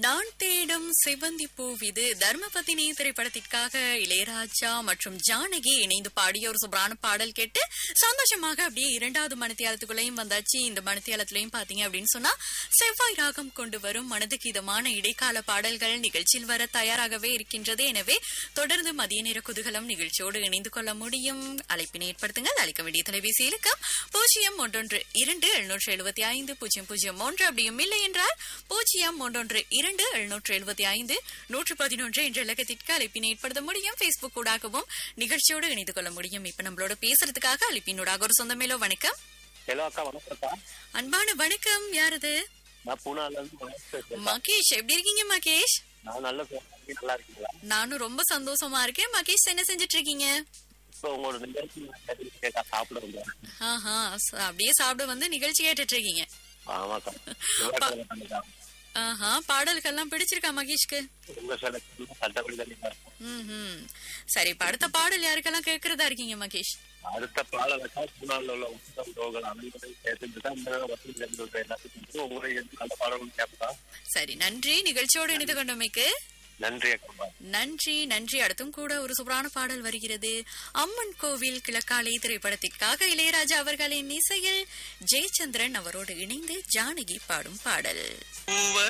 நான் தேடும் சிவந்தி பூவிது தர்மபத்தினி திரைப்படத்திற்காக இளையராஜா மற்றும் ஜானகி இணைந்து பாடிய ஒரு சூப்பரான பாடல் கேட்டு சந்தோஷமாக அப்படியே இரண்டாவது மணித்தியாலத்துக்குள்ளேயும் வந்தாச்சு இந்த மணித்தியாலத்திலையும் பாத்தீங்க அப்படின்னு சொன்னா செவ்வாய் ராகம் கொண்டு வரும் மனதுக்கு இதமான இடைக்கால பாடல்கள் நிகழ்ச்சியில் வர தயாராகவே இருக்கின்றது எனவே தொடர்ந்து மதிய நேர குதூகலம் நிகழ்ச்சியோடு இணைந்து கொள்ள முடியும் அழைப்பினை ஏற்படுத்துங்கள் அழைக்க வேண்டிய தொலைபேசி இலக்கம் பூஜ்ஜியம் ஒன்றொன்று இரண்டு எழுநூற்று எழுபத்தி ஐந்து பூஜ்ஜியம் பூஜ்ஜியம் ஒன்று அப்படியும் இல்லை என்றால் பூஜ்ஜியம் ஒன்றொன்று இரண்டு எழுநூற்று எழுபத்தி ஐந்து நூற்று பதினொன்று என்ற இலக்கத்திற்கு அழைப்பினை ஏற்படுத்த முடியும் பேஸ்புக் ஊடாகவும் நிகழ்ச்சியோடு இணைந்து கொள்ள முடியும் இப்ப நம்மளோட பேசுறதுக்காக அழைப்பினூடாக ஒரு சொந்தமேலோ வணக்கம் ஹலோ அக்கா வணக்கம் அக்கா அன்பான வணக்கம் யாரது நான் பூனால இருந்து மகேஷ் பேசுறேன் மகேஷ் எப்படி இருக்கீங்க மகேஷ் நான் நல்ல பேசுறேன் நீங்க நல்லா இருக்கீங்களா நானும் ரொம்ப சந்தோஷமா இருக்கேன் மகேஷ் என்ன செஞ்சுட்டு இருக்கீங்க இப்போ உங்களோட நிகழ்ச்சி நான் கேட்டா சாப்பிட வந்தேன் ஆஹா ச- அப்படியே சாப்பிட வந்து நிகழ்ச்சி கேட்டுட்டு இருக்கீங்க ஆமாக்கா செவ்வாய்க்கிழமை பண்ணிக்கலாம். ஆஹா பாடல்கள்லாம் பிடிச்சிருக்கா மகேஷ்க்கு உங்க செலக்ஷன் சட்டப்படி தான் இருக்கும் ம்ஹும். சரி இப்ப அடுத்த பாடல் யாருக்கெல்லாம் கேட்கறதா இருக்கீங்க மகேஷ் அடுத்த பாடலக்கா பூனால உள்ள உத்தம் ரோகல் அனைவரையும் சேர்த்துட்டு தான் இந்த வசதி தெரிஞ்சு எல்லாத்துக்கும் உங்களை எடுத்து நல்ல பாடல்கள் கேட்பா சரி நன்றி நிகழ்ச்சியோடு இணைந்து கொண்டமைக்கு நன்றி அக்கா நன்றி நன்றி அடுத்தும் கூட ஒரு சூப்பரான பாடல் வருகிறது அம்மன் கோவில் கிழக்காலை திரைப்படத்திற்காக இளையராஜா அவர்களின் இசையில் ஜெயச்சந்திரன் அவரோடு இணைந்து ஜானகி பாடும் பாடல் பூவ